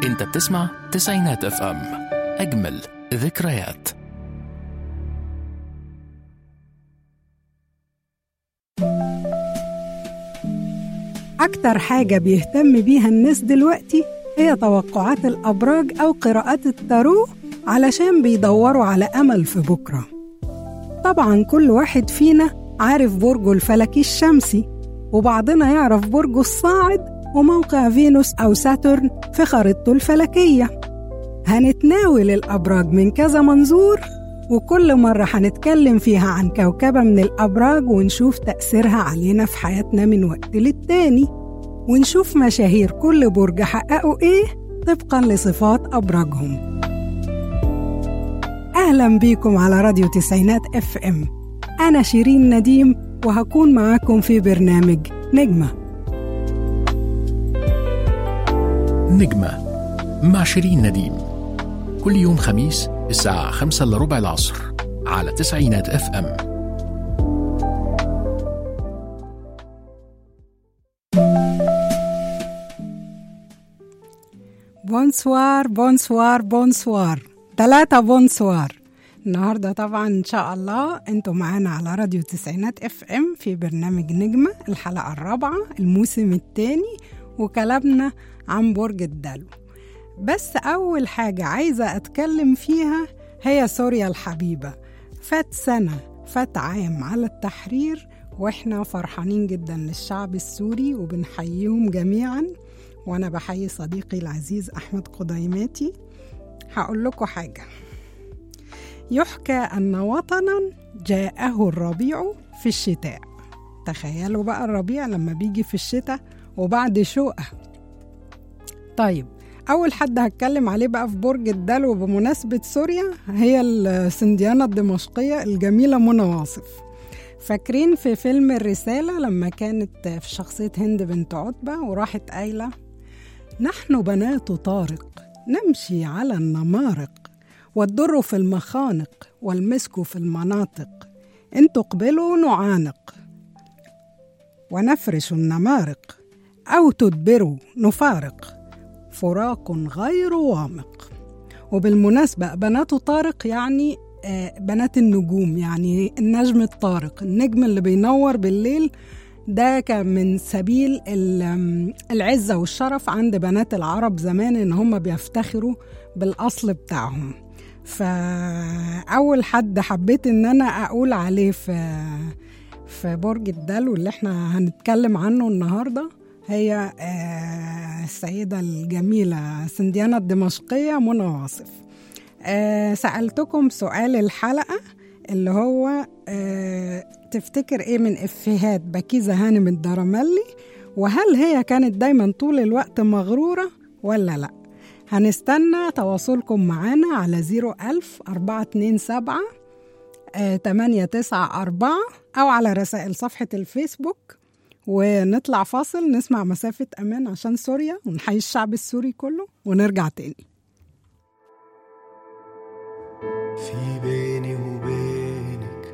انت بتسمع تسعينات اف ام اجمل ذكريات أكتر حاجة بيهتم بيها الناس دلوقتي هي توقعات الأبراج أو قراءات التارو علشان بيدوروا على أمل في بكرة طبعا كل واحد فينا عارف برجه الفلكي الشمسي وبعضنا يعرف برجه الصاعد وموقع فينوس أو ساترن في خريطته الفلكية هنتناول الأبراج من كذا منظور وكل مرة هنتكلم فيها عن كوكبة من الأبراج ونشوف تأثيرها علينا في حياتنا من وقت للتاني ونشوف مشاهير كل برج حققوا إيه طبقا لصفات أبراجهم أهلا بيكم على راديو تسعينات اف ام أنا شيرين نديم وهكون معاكم في برنامج نجمة نجمة مع شيرين نديم كل يوم خميس الساعة خمسة إلا ربع العصر على تسعينات اف ام بونسوار بونسوار بونسوار ثلاثة بونسوار النهاردة طبعا إن شاء الله أنتوا معانا على راديو تسعينات اف ام في برنامج نجمة الحلقة الرابعة الموسم الثاني وكلامنا عن برج الدلو بس أول حاجة عايزة أتكلم فيها هي سوريا الحبيبة فات سنة فات عام على التحرير وإحنا فرحانين جدا للشعب السوري وبنحييهم جميعا وأنا بحيي صديقي العزيز أحمد قديماتي هقول لكم حاجة يحكى أن وطنا جاءه الربيع في الشتاء تخيلوا بقى الربيع لما بيجي في الشتاء وبعد شقة طيب أول حد هتكلم عليه بقى في برج الدلو بمناسبة سوريا هي السنديانة الدمشقية الجميلة منى واصف فاكرين في فيلم الرسالة لما كانت في شخصية هند بنت عتبة وراحت قايلة نحن بنات طارق نمشي على النمارق والدر في المخانق والمسك في المناطق إن تقبلوا نعانق ونفرش النمارق أو تدبروا نفارق فراق غير وامق وبالمناسبة بنات طارق يعني بنات النجوم يعني النجم الطارق النجم اللي بينور بالليل ده كان من سبيل العزة والشرف عند بنات العرب زمان إن هم بيفتخروا بالأصل بتاعهم فأول حد حبيت إن أنا أقول عليه في في برج الدلو اللي احنا هنتكلم عنه النهارده هي السيدة الجميلة سنديانة الدمشقية منى واصف سألتكم سؤال الحلقة اللي هو تفتكر ايه من افيهات بكيزة هانم الدرملي وهل هي كانت دايما طول الوقت مغرورة ولا لا هنستنى تواصلكم معانا على 01000 427 894 أو على رسائل صفحة الفيسبوك ونطلع فاصل نسمع مسافة أمان عشان سوريا ونحيي الشعب السوري كله ونرجع تاني في بيني وبينك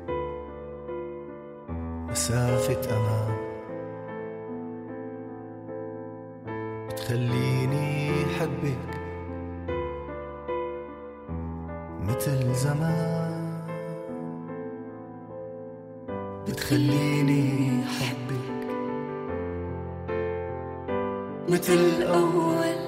مسافة أمان بتخليني أحبك مثل زمان بتخليني أحبك مثل الأول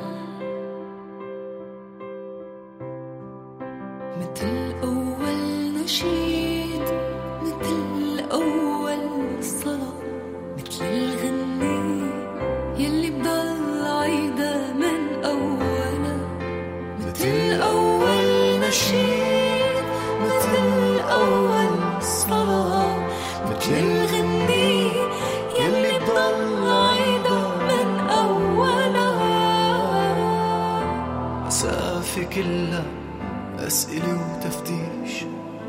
مثل أول نشيد مثل أول صلاة مثل الغني يلي بضل عيدة من أولا مثل أول نشيد مثل أول صلاة مثل الغني يلي بضل عيدة من أولا مسافة كلها أسئلة وتفتيش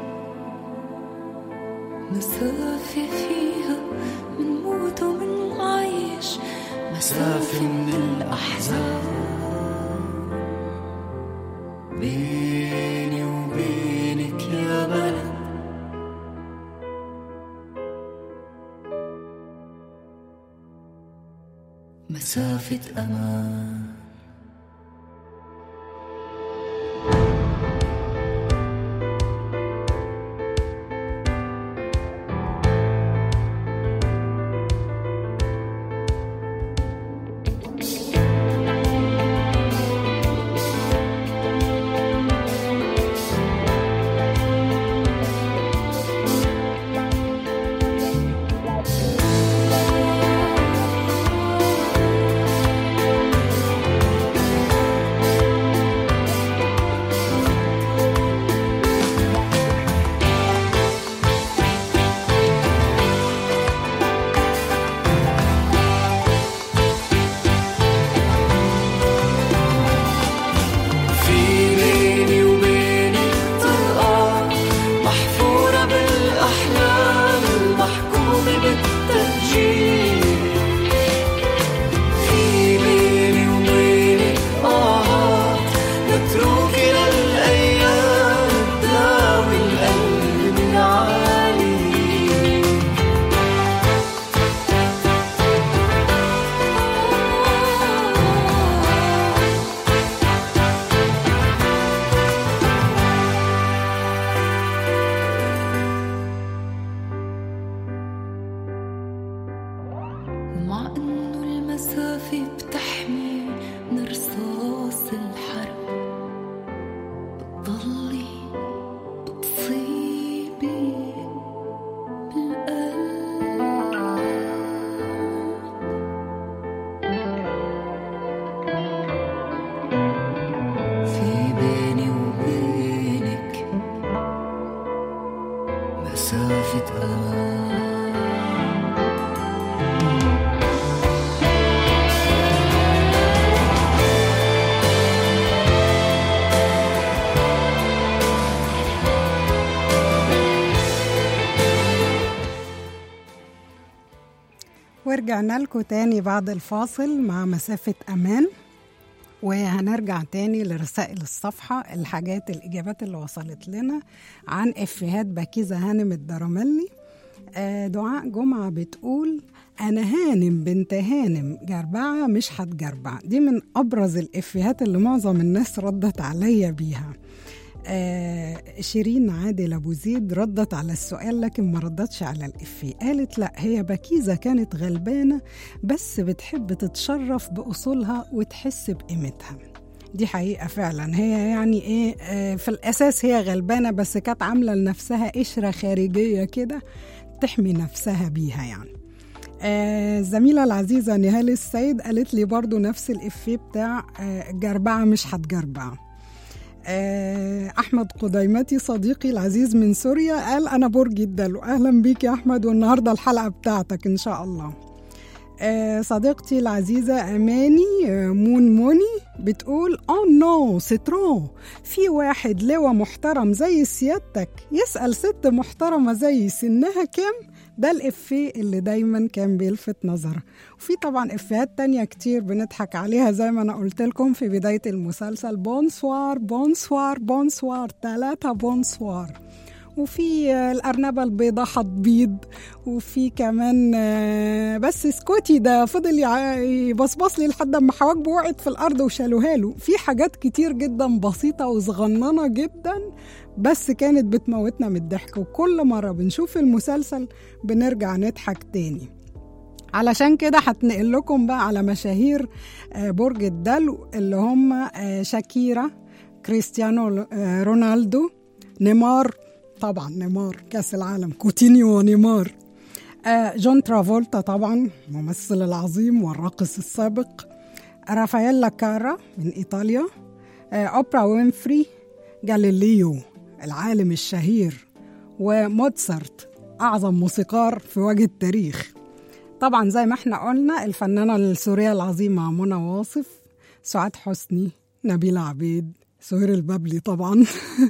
مسافة فيها من موت ومن عايش مسافة من الأحزان بيني وبينك يا بلد مسافة أمان مع إنه المسافة بتحمي من رصاص الحرب بتضلي بتصيبي بالقلب في بيني وبينك مسافة أمان ورجعنا لكم تاني بعد الفاصل مع مسافة أمان وهنرجع تاني لرسائل الصفحة الحاجات الإجابات اللي وصلت لنا عن إفيهات بكيزة هانم الدرملي آه، دعاء جمعة بتقول أنا هانم بنت هانم جربعة مش هتجربع دي من أبرز الإفيهات اللي معظم الناس ردت عليا بيها آه شيرين عادل أبو زيد ردت على السؤال لكن ما ردتش على الإفيه قالت لا هي بكيزة كانت غلبانة بس بتحب تتشرف بأصولها وتحس بقيمتها دي حقيقة فعلا هي يعني ايه آه في الأساس هي غلبانة بس كانت عاملة لنفسها قشرة خارجية كده تحمي نفسها بيها يعني آه الزميلة العزيزة نهال السيد قالت لي برضو نفس الإفيه بتاع آه جربعة مش هتجربع آه، أحمد قديمتي صديقي العزيز من سوريا قال أنا برج الدلو أهلا بيك يا أحمد والنهاردة الحلقة بتاعتك إن شاء الله آه، صديقتي العزيزة أماني آه، مون موني بتقول أوه نو سترون في واحد لواء محترم زي سيادتك يسأل ست محترمة زي سنها كام ده الإفيه اللي دايما كان بيلفت نظرها وفي طبعا إفيهات تانية كتير بنضحك عليها زي ما أنا قلت لكم في بداية المسلسل بونسوار بونسوار بونسوار ثلاثة بونسوار وفي آه، الأرنبة البيضاء هتبيض وفي كمان آه، بس سكوتي ده فضل يع- يبصبص لي لحد ما حواجبه وقعت في الأرض وشالوها له في حاجات كتير جدا بسيطة وصغننة جدا بس كانت بتموتنا من الضحك وكل مرة بنشوف المسلسل بنرجع نضحك تاني علشان كده هتنقل لكم بقى على مشاهير آه، برج الدلو اللي هم آه، شاكيرا كريستيانو آه، رونالدو نيمار طبعا نيمار كاس العالم كوتينيو ونيمار آه، جون ترافولتا طبعا الممثل العظيم والراقص السابق رافائيلا كارا من إيطاليا آه، أوبرا وينفري جاليليو العالم الشهير وموتسارت أعظم موسيقار في وجه التاريخ طبعا زي ما احنا قلنا الفنانة السورية العظيمة منى واصف سعاد حسني نبيلة عبيد سهير البابلي طبعا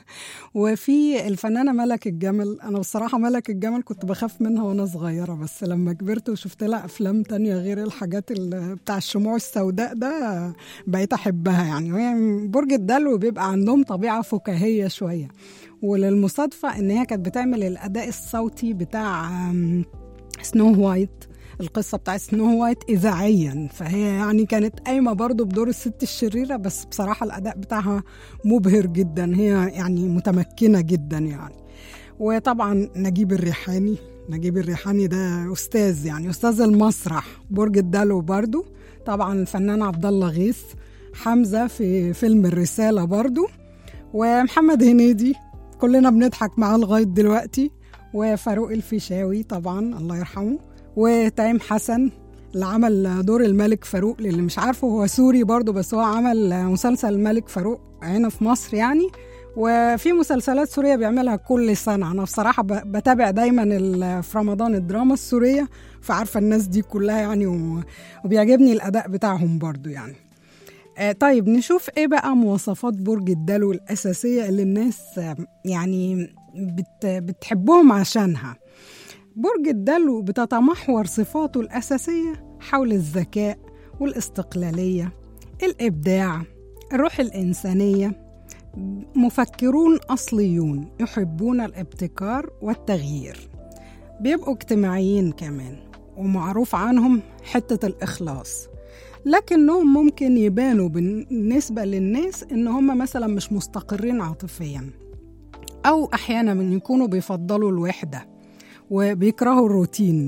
وفي الفنانة ملك الجمل أنا بصراحة ملك الجمل كنت بخاف منها وأنا صغيرة بس لما كبرت وشفت لها أفلام تانية غير الحاجات ال- بتاع الشموع السوداء ده بقيت أحبها يعني وهي برج الدلو بيبقى عندهم طبيعة فكاهية شوية وللمصادفة إن هي كانت بتعمل الأداء الصوتي بتاع آم، سنو وايت القصة بتاعت سنو وايت إذاعيا فهي يعني كانت قايمة برضو بدور الست الشريرة بس بصراحة الأداء بتاعها مبهر جدا هي يعني متمكنة جدا يعني وطبعا نجيب الريحاني نجيب الريحاني ده أستاذ يعني أستاذ المسرح برج الدلو برضو طبعا الفنان عبد الله غيث حمزة في فيلم الرسالة برضو ومحمد هنيدي كلنا بنضحك معاه لغاية دلوقتي وفاروق الفيشاوي طبعا الله يرحمه وتايم حسن اللي عمل دور الملك فاروق للي مش عارفه هو سوري برضه بس هو عمل مسلسل الملك فاروق هنا في مصر يعني وفي مسلسلات سورية بيعملها كل سنة أنا بصراحة ب- بتابع دايما ال- في رمضان الدراما السورية فعارفة الناس دي كلها يعني و- وبيعجبني الأداء بتاعهم برضو يعني آه، طيب نشوف ايه بقى مواصفات برج الدلو الأساسية اللي الناس آه، يعني بت بتحبهم عشانها برج الدلو بتتمحور صفاته الأساسية حول الذكاء والاستقلالية الإبداع الروح الإنسانية مفكرون أصليون يحبون الابتكار والتغيير بيبقوا اجتماعيين كمان ومعروف عنهم حتة الإخلاص لكنهم ممكن يبانوا بالنسبة للناس إن هم مثلا مش مستقرين عاطفيا أو أحيانا من يكونوا بيفضلوا الوحدة وبيكرهوا الروتين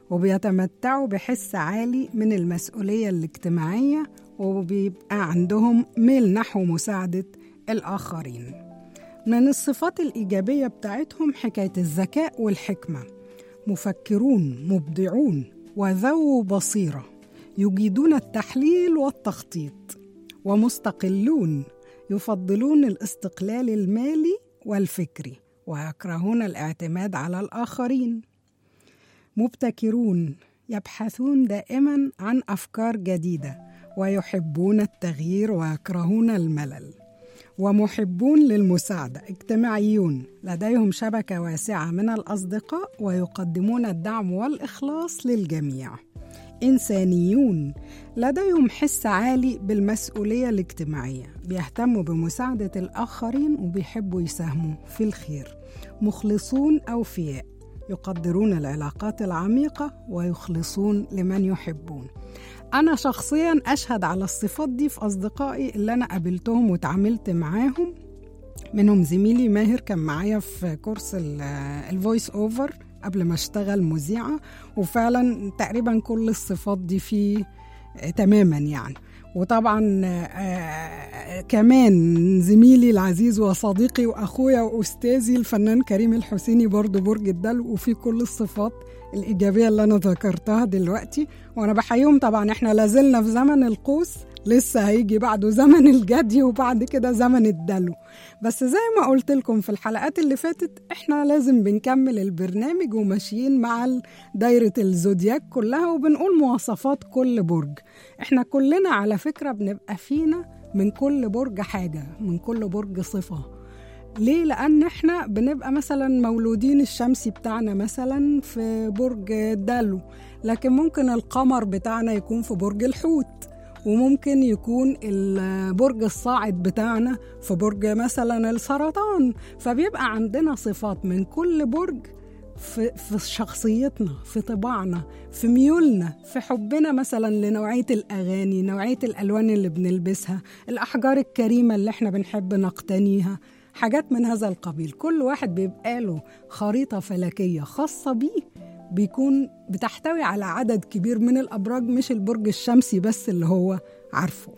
وبيتمتعوا بحس عالي من المسؤولية الاجتماعية وبيبقى عندهم ميل نحو مساعدة الآخرين من الصفات الإيجابية بتاعتهم حكاية الذكاء والحكمة مفكرون مبدعون وذو بصيرة يجيدون التحليل والتخطيط ومستقلون يفضلون الاستقلال المالي والفكري ويكرهون الاعتماد على الآخرين مبتكرون يبحثون دائما عن أفكار جديدة ويحبون التغيير ويكرهون الملل ومحبون للمساعدة اجتماعيون لديهم شبكة واسعة من الأصدقاء ويقدمون الدعم والإخلاص للجميع إنسانيون لديهم حس عالي بالمسؤولية الاجتماعية بيهتموا بمساعدة الآخرين وبيحبوا يساهموا في الخير مخلصون أوفياء يقدرون العلاقات العميقة ويخلصون لمن يحبون أنا شخصيا أشهد على الصفات دي في أصدقائي اللي أنا قابلتهم وتعاملت معاهم منهم زميلي ماهر كان معايا في كورس الفويس اوفر قبل ما اشتغل مذيعة وفعلا تقريبا كل الصفات دي فيه آه، تماما يعني وطبعا آه كمان زميلي العزيز وصديقي واخويا واستاذي الفنان كريم الحسيني برضو برج الدلو وفي كل الصفات الايجابيه اللي انا ذكرتها دلوقتي وانا بحييهم طبعا احنا لازلنا في زمن القوس لسه هيجي بعده زمن الجدي وبعد كده زمن الدلو بس زي ما قلت لكم في الحلقات اللي فاتت احنا لازم بنكمل البرنامج وماشيين مع ال- دايرة الزودياك كلها وبنقول مواصفات كل برج احنا كلنا على فكرة بنبقى فينا من كل برج حاجة من كل برج صفة ليه؟ لأن احنا بنبقى مثلا مولودين الشمسي بتاعنا مثلا في برج الدلو لكن ممكن القمر بتاعنا يكون في برج الحوت وممكن يكون البرج الصاعد بتاعنا في برج مثلا السرطان فبيبقى عندنا صفات من كل برج في, في شخصيتنا في طباعنا في ميولنا في حبنا مثلا لنوعية الأغاني نوعية الألوان اللي بنلبسها الأحجار الكريمة اللي احنا بنحب نقتنيها حاجات من هذا القبيل كل واحد بيبقى له خريطة فلكية خاصة بيه بيكون بتحتوي على عدد كبير من الأبراج مش البرج الشمسي بس اللي هو عارفه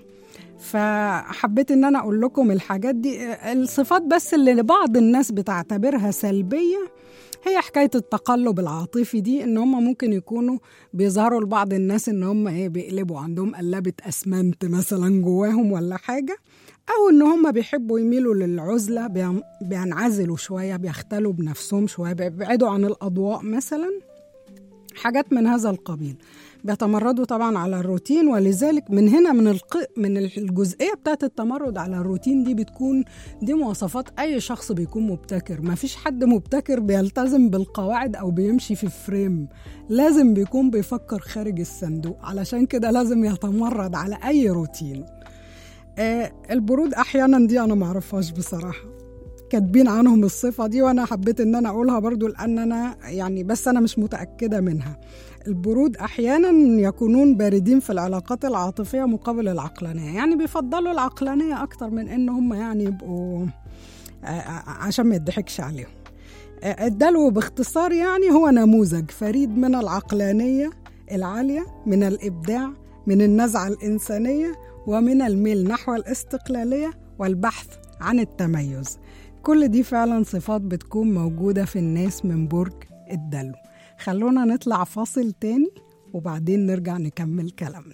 فحبيت ان انا اقول لكم الحاجات دي الصفات بس اللي بعض الناس بتعتبرها سلبيه هي حكايه التقلب العاطفي دي ان هم ممكن يكونوا بيظهروا لبعض الناس ان هم ايه بيقلبوا عندهم قلبه اسمنت مثلا جواهم ولا حاجه او ان هم بيحبوا يميلوا للعزله بيم- بينعزلوا شويه بيختلوا بنفسهم شويه بيبعدوا عن الاضواء مثلا حاجات من هذا القبيل بيتمردوا طبعا على الروتين ولذلك من هنا من الق... من الجزئيه بتاعت التمرد على الروتين دي بتكون دي مواصفات اي شخص بيكون مبتكر ما فيش حد مبتكر بيلتزم بالقواعد او بيمشي في فريم لازم بيكون بيفكر خارج الصندوق علشان كده لازم يتمرد على اي روتين آه البرود احيانا دي انا معرفهاش بصراحه كاتبين عنهم الصفة دي وأنا حبيت إن أنا أقولها برضو لأن أنا يعني بس أنا مش متأكدة منها البرود أحيانا يكونون باردين في العلاقات العاطفية مقابل العقلانية يعني بيفضلوا العقلانية أكتر من إن هم يعني يبقوا آه، آه، عشان ما يضحكش عليهم آه، الدلو باختصار يعني هو نموذج فريد من العقلانية العالية من الإبداع من النزعة الإنسانية ومن الميل نحو الاستقلالية والبحث عن التميز كل دي فعلا صفات بتكون موجودة في الناس من برج الدلو خلونا نطلع فاصل تاني وبعدين نرجع نكمل كلامنا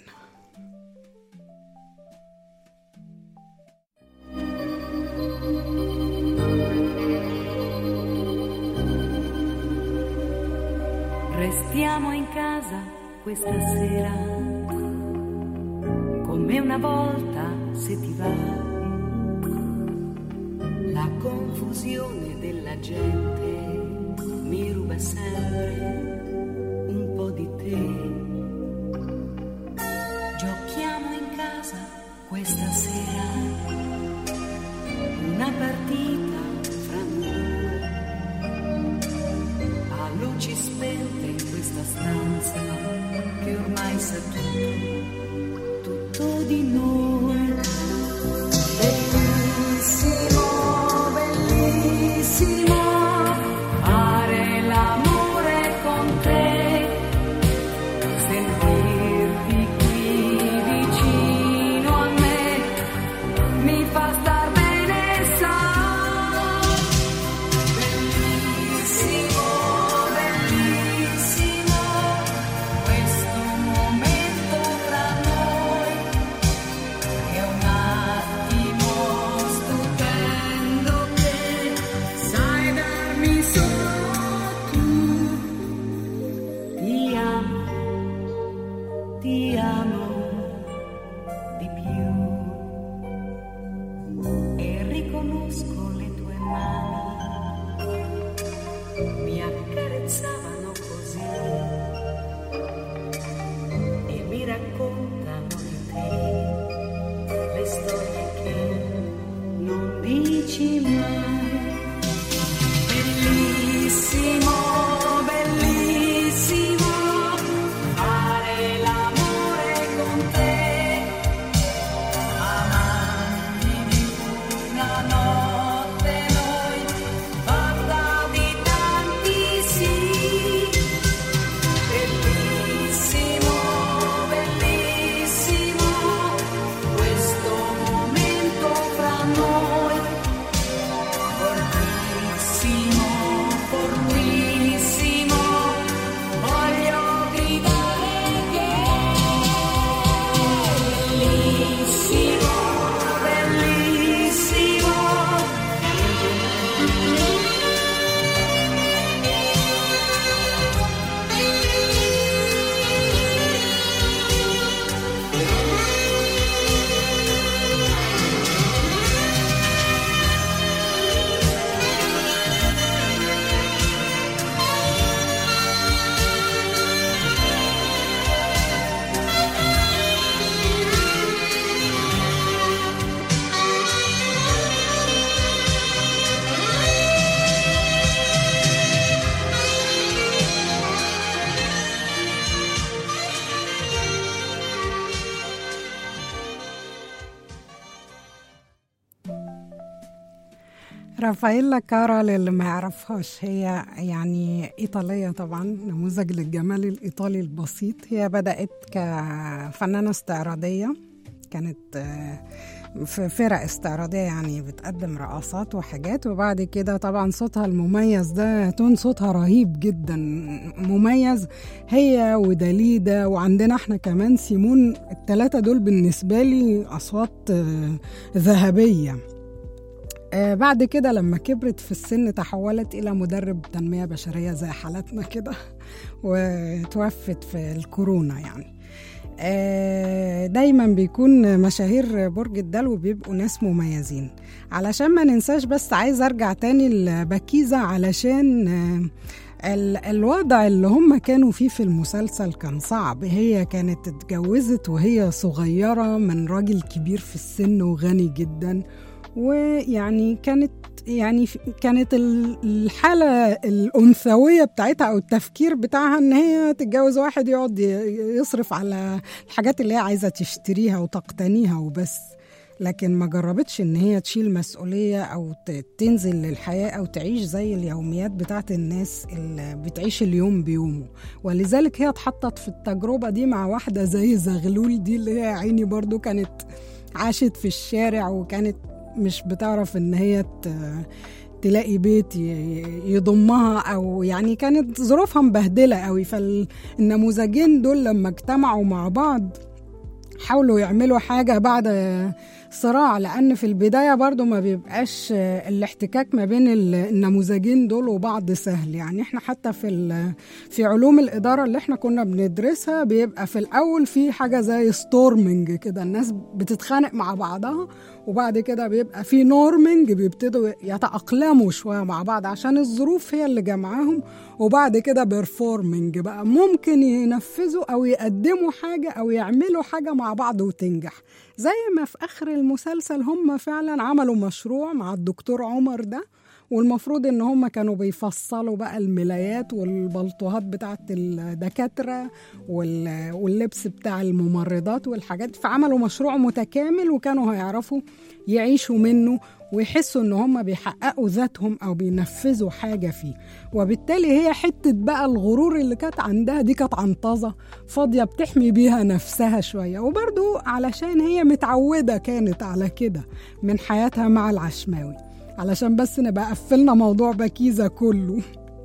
Restiamo in casa questa sera, come una volta se ti va. La confusione della gente mi ruba sempre un po' di te. Giochiamo in casa questa sera, una partita fra noi a luci spente in questa stanza che ormai sa tutto, tutto di noi. Bellissimo, bellissimo, fare l'amore con te amo di più e riconosco le tue mani mi accarezzavano così e mi raccontano di te le storie che non dici mai. Bellissimo, bellissimo fare l'amore con te, amanti di una notte noi, fatta di tanti sì. Bellissimo, bellissimo questo momento fra noi. Fortissimo, fortissimo, voglio gridare che bellissimo, bellissimo. رافائيلا كارا للي ما يعرفهاش هي يعني إيطالية طبعا نموذج للجمال الإيطالي البسيط هي بدأت كفنانة استعراضية كانت آه، في فرق استعراضية يعني بتقدم رقصات وحاجات وبعد كده طبعا صوتها المميز ده تون صوتها رهيب جدا مميز هي وداليدا وعندنا احنا كمان سيمون التلاتة دول بالنسبة لي أصوات آه، ذهبية آه بعد كده لما كبرت في السن تحولت إلى مدرب تنمية بشرية زي حالتنا كده وتوفت في الكورونا يعني آه دايما بيكون مشاهير برج الدلو بيبقوا ناس مميزين علشان ما ننساش بس عايز ارجع تاني لبكيزة علشان آه ال- الوضع اللي هم كانوا فيه في المسلسل كان صعب هي كانت اتجوزت وهي صغيرة من راجل كبير في السن وغني جدا ويعني كانت يعني في- كانت ال- الحالة الأنثوية بتاعتها أو التفكير بتاعها إن هي تتجوز واحد يقعد ي- يصرف على الحاجات اللي هي عايزة تشتريها وتقتنيها وبس لكن ما جربتش إن هي تشيل مسؤولية أو ت- تنزل للحياة أو تعيش زي اليوميات بتاعت الناس اللي بتعيش اليوم بيومه ولذلك هي اتحطت في التجربة دي مع واحدة زي زغلول دي اللي هي يا عيني برضو كانت عاشت في الشارع وكانت مش بتعرف ان هي ت- تلاقي بيت ي- يضمها او يعني كانت ظروفها مبهدله قوي فالنموذجين دول لما اجتمعوا مع بعض حاولوا يعملوا حاجه بعد صراع لان في البدايه برضو ما بيبقاش الاحتكاك ما بين ال- النموذجين دول وبعض سهل يعني احنا حتى في ال- في علوم الاداره اللي احنا كنا بندرسها بيبقى في الاول في حاجه زي ستورمنج كده الناس بتتخانق مع بعضها وبعد كده بيبقى في نورمنج بيبتدوا يتأقلموا شوية مع بعض عشان الظروف هي اللي جمعاهم وبعد كده بيرفورمنج بقى ممكن ينفذوا أو يقدموا حاجة أو يعملوا حاجة مع بعض وتنجح زي ما في آخر المسلسل هم فعلا عملوا مشروع مع الدكتور عمر ده والمفروض ان هم كانوا بيفصلوا بقى الملايات والبلطوهات بتاعت الدكاتره وال- واللبس بتاع الممرضات والحاجات فعملوا مشروع متكامل وكانوا هيعرفوا يعيشوا منه ويحسوا ان هم بيحققوا ذاتهم او بينفذوا حاجه فيه وبالتالي هي حته بقى الغرور اللي كانت عندها دي كانت عنطزه فاضيه بتحمي بيها نفسها شويه وبرضو علشان هي متعوده كانت على كده من حياتها مع العشماوي علشان بس نبقى قفلنا موضوع بكيزة كله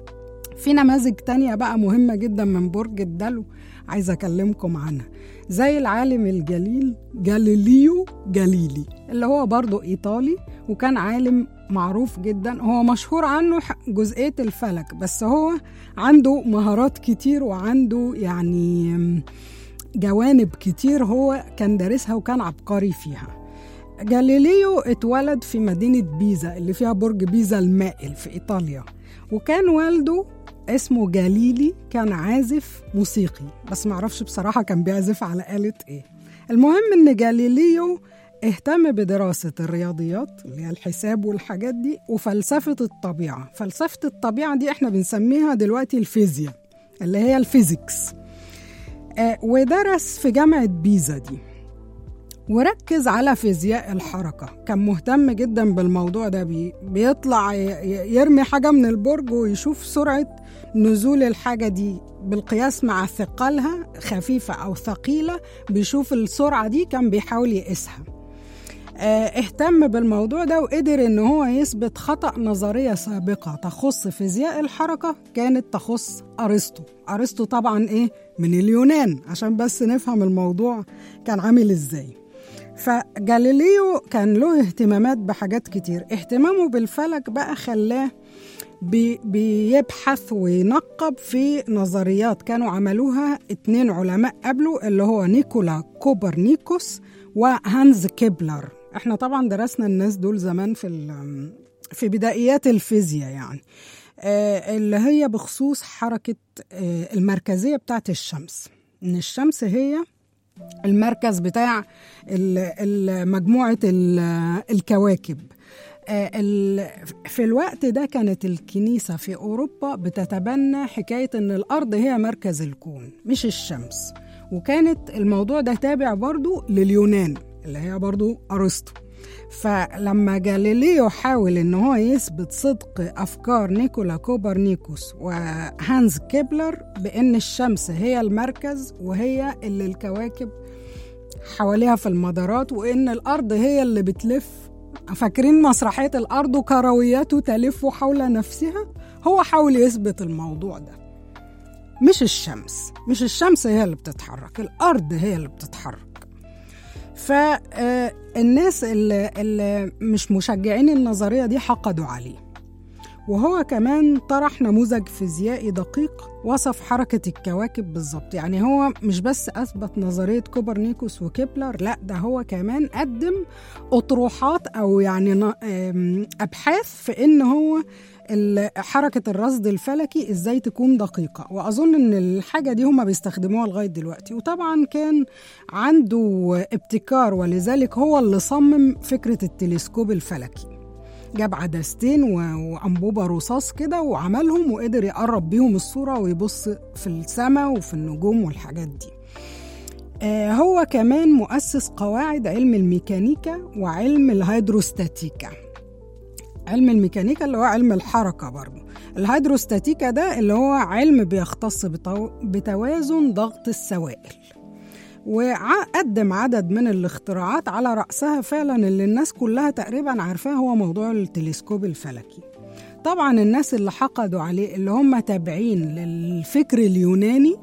في نماذج تانية بقى مهمة جدا من برج الدلو عايزة أكلمكم عنها زي العالم الجليل جاليليو جاليلي اللي هو برضه إيطالي وكان عالم معروف جدا هو مشهور عنه ح- جزئية الفلك بس هو عنده مهارات كتير وعنده يعني جوانب كتير هو كان دارسها وكان عبقري فيها جاليليو اتولد في مدينة بيزا اللي فيها برج بيزا المائل في إيطاليا وكان والده اسمه جاليلي كان عازف موسيقي بس معرفش بصراحة كان بيعزف على آلة إيه المهم إن جاليليو اهتم بدراسة الرياضيات اللي هي الحساب والحاجات دي وفلسفة الطبيعة فلسفة الطبيعة دي احنا بنسميها دلوقتي الفيزياء اللي هي الفيزيكس آه ودرس في جامعة بيزا دي وركز على فيزياء الحركة كان مهتم جدا بالموضوع ده بي بيطلع يرمي حاجة من البرج ويشوف سرعة نزول الحاجة دي بالقياس مع ثقلها خفيفة أو ثقيلة بيشوف السرعة دي كان بيحاول يقيسها اهتم بالموضوع ده وقدر ان هو يثبت خطأ نظرية سابقة تخص فيزياء الحركة كانت تخص أرسطو أرسطو طبعا ايه من اليونان عشان بس نفهم الموضوع كان عامل ازاي فجاليليو كان له اهتمامات بحاجات كتير اهتمامه بالفلك بقى خلاه بي بيبحث وينقب في نظريات كانوا عملوها اتنين علماء قبله اللي هو نيكولا كوبرنيكوس وهانز كيبلر احنا طبعا درسنا الناس دول زمان في في بدايات الفيزياء يعني آه اللي هي بخصوص حركة آه المركزية بتاعت الشمس إن الشمس هي المركز بتاع مجموعة الكواكب في الوقت ده كانت الكنيسة في أوروبا بتتبنى حكاية أن الأرض هي مركز الكون مش الشمس وكانت الموضوع ده تابع برضو لليونان اللي هي برضو أرسطو فلما جاليليو حاول ان هو يثبت صدق افكار نيكولا كوبرنيكوس وهانز كيبلر بان الشمس هي المركز وهي اللي الكواكب حواليها في المدارات وان الارض هي اللي بتلف فاكرين مسرحيه الارض كرويات تلف حول نفسها هو حاول يثبت الموضوع ده مش الشمس مش الشمس هي اللي بتتحرك الارض هي اللي بتتحرك فالناس اللي, اللي مش مشجعين النظرية دي حقدوا عليه وهو كمان طرح نموذج فيزيائي دقيق وصف حركة الكواكب بالظبط يعني هو مش بس أثبت نظرية كوبرنيكوس وكيبلر لا ده هو كمان قدم أطروحات أو يعني أبحاث في إن هو حركة الرصد الفلكي ازاي تكون دقيقة وأظن إن الحاجة دي هما بيستخدموها لغاية دلوقتي وطبعا كان عنده ابتكار ولذلك هو اللي صمم فكرة التلسكوب الفلكي جاب عدستين وأنبوبة رصاص كده وعملهم وقدر يقرب بيهم الصورة ويبص في السماء وفي النجوم والحاجات دي آه هو كمان مؤسس قواعد علم الميكانيكا وعلم الهيدروستاتيكا علم الميكانيكا اللي هو علم الحركة برضه الهيدروستاتيكا ده اللي هو علم بيختص بتو... بتوازن ضغط السوائل وقدم عدد من الاختراعات على رأسها فعلا اللي الناس كلها تقريبا عارفاه هو موضوع التلسكوب الفلكي طبعا الناس اللي حقدوا عليه اللي هم تابعين للفكر اليوناني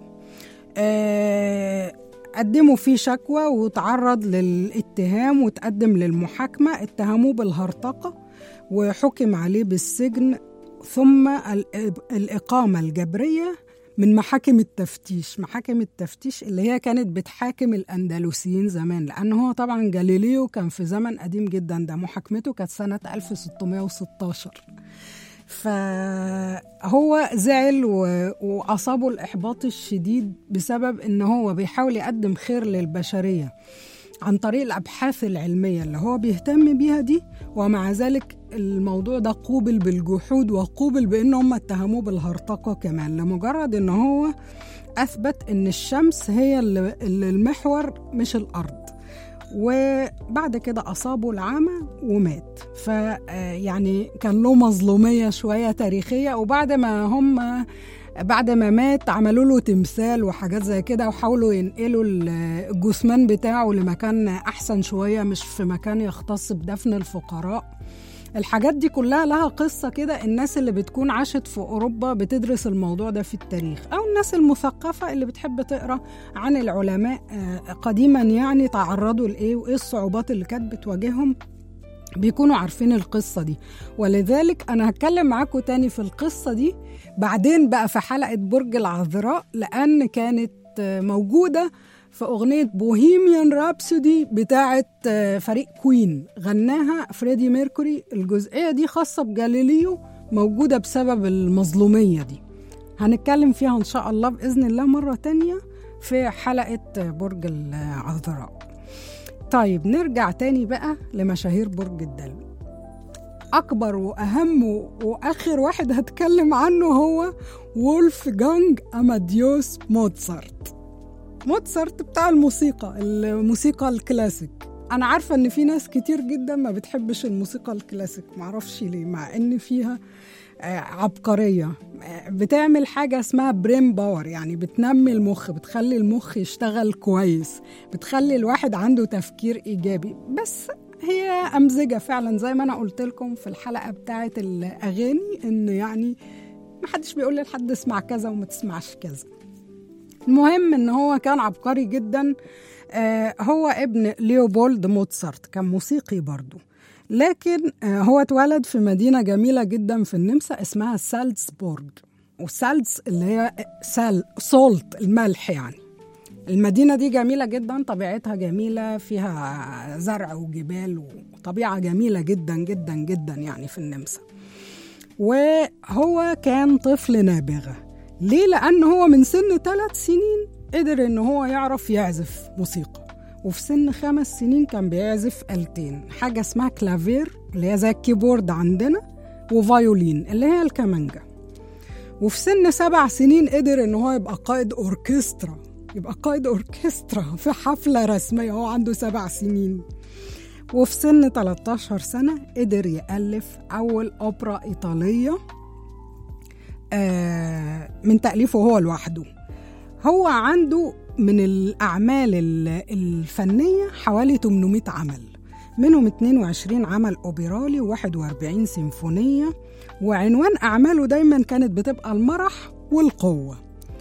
آه قدموا فيه شكوى وتعرض للاتهام وتقدم للمحاكمة اتهموه بالهرطقة وحكم عليه بالسجن ثم الإقامة الجبرية من محاكم التفتيش محاكم التفتيش اللي هي كانت بتحاكم الأندلسيين زمان لأن هو طبعا جاليليو كان في زمن قديم جدا ده محاكمته كانت سنة 1616 فهو زعل وأصابه الإحباط الشديد بسبب إن هو بيحاول يقدم خير للبشرية عن طريق الأبحاث العلمية اللي هو بيهتم بيها دي ومع ذلك الموضوع ده قوبل بالجحود وقوبل بأن هم اتهموه بالهرطقة كمان لمجرد أن هو أثبت أن الشمس هي اللي المحور مش الأرض وبعد كده أصابه العمى ومات فيعني كان له مظلومية شوية تاريخية وبعد ما هم بعد ما مات عملوا له تمثال وحاجات زي كده وحاولوا ينقلوا الجثمان بتاعه لمكان أحسن شوية مش في مكان يختص بدفن الفقراء الحاجات دي كلها لها قصة كده الناس اللي بتكون عاشت في أوروبا بتدرس الموضوع ده في التاريخ أو الناس المثقفة اللي بتحب تقرأ عن العلماء قديما يعني تعرضوا لإيه وإيه الصعوبات اللي كانت بتواجههم بيكونوا عارفين القصة دي ولذلك أنا هتكلم معاكم تاني في القصة دي بعدين بقى في حلقة برج العذراء لأن كانت موجودة في أغنية بوهيميان رابسودي بتاعة آه، فريق كوين غناها فريدي ميركوري الجزئية دي خاصة بجاليليو موجودة بسبب المظلومية دي هنتكلم فيها إن شاء الله بإذن الله مرة تانية في حلقة برج العذراء طيب نرجع تاني بقى لمشاهير برج الدلو أكبر وأهم وآخر واحد هتكلم عنه هو وولف جانج أماديوس موتسارت موتسارت بتاع الموسيقى الموسيقى الكلاسيك أنا عارفة إن في ناس كتير جدا ما بتحبش الموسيقى الكلاسيك معرفش ليه مع إن فيها آه، عبقرية آه، بتعمل حاجة اسمها برين باور يعني بتنمي المخ بتخلي المخ يشتغل كويس بتخلي الواحد عنده تفكير إيجابي بس هي أمزجة فعلا زي ما أنا قلت لكم في الحلقة بتاعة الأغاني إن يعني محدش بيقول لحد اسمع كذا وما تسمعش كذا المهم ان هو كان عبقري جدا آه هو ابن ليوبولد موتسارت كان موسيقي برضو لكن آه هو اتولد في مدينة جميلة جدا في النمسا اسمها سالزبورج وسالز اللي هي سال سولت الملح يعني المدينة دي جميلة جدا طبيعتها جميلة فيها زرع وجبال وطبيعة جميلة جدا جدا جدا يعني في النمسا وهو كان طفل نابغة ليه؟ لأن هو من سن ثلاث سنين قدر إن هو يعرف يعزف موسيقى وفي سن خمس سنين كان بيعزف آلتين حاجة اسمها كلافير اللي هي زي الكيبورد عندنا وفايولين اللي هي الكمانجة وفي سن سبع سنين قدر إن هو يبقى قائد أوركسترا يبقى قائد أوركسترا في حفلة رسمية هو عنده سبع سنين وفي سن 13 سنة قدر يألف أول أوبرا إيطالية آه، من تأليفه هو لوحده هو عنده من الأعمال ال- الفنية حوالي 800 عمل منهم 22 عمل أوبرالي و41 سيمفونية وعنوان أعماله دايما كانت بتبقى المرح والقوة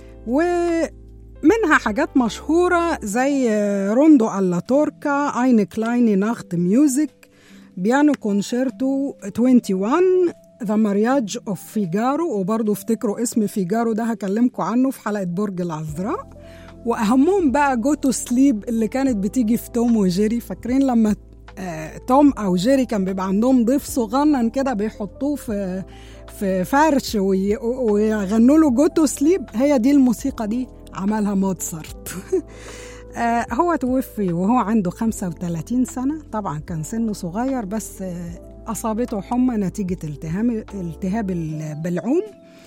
ومنها حاجات مشهورة زي روندو ألا توركا أين كلايني ناخت ميوزك بيانو كونشيرتو 21 ذا مارياج اوف فيجارو وبرضه افتكروا اسم فيجارو ده هكلمكم عنه في حلقة برج العذراء واهمهم بقى جو تو سليب اللي كانت بتيجي في توم وجيري فاكرين لما آه، توم او جيري كان بيبقى عندهم ضيف صغنن كده بيحطوه في في فرش وي- ويغنوا له جو تو سليب هي دي الموسيقى دي عملها موتسارت آه، هو توفي وهو عنده 35 سنة طبعا كان سنه صغير بس آه، أصابته حمى نتيجة التهاب التهاب البلعوم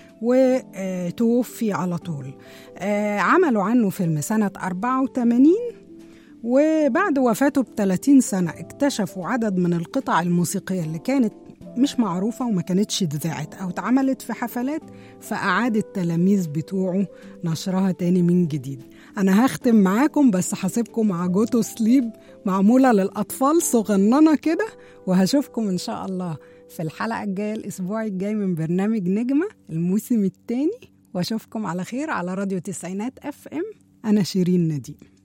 وتوفي على طول آه، عملوا عنه فيلم سنة 84 وبعد وفاته ب 30 سنة اكتشفوا عدد من القطع الموسيقية اللي كانت مش معروفة وما كانتش اتذاعت أو اتعملت في حفلات فأعاد التلاميذ بتوعه نشرها تاني من جديد أنا هختم معاكم بس هسيبكم مع جوتو سليب معمولة للأطفال صغننة كده وهشوفكم إن شاء الله في الحلقة الجاية الأسبوع الجاي من برنامج نجمة الموسم الثاني وأشوفكم على خير على راديو تسعينات اف ام أنا شيرين نديم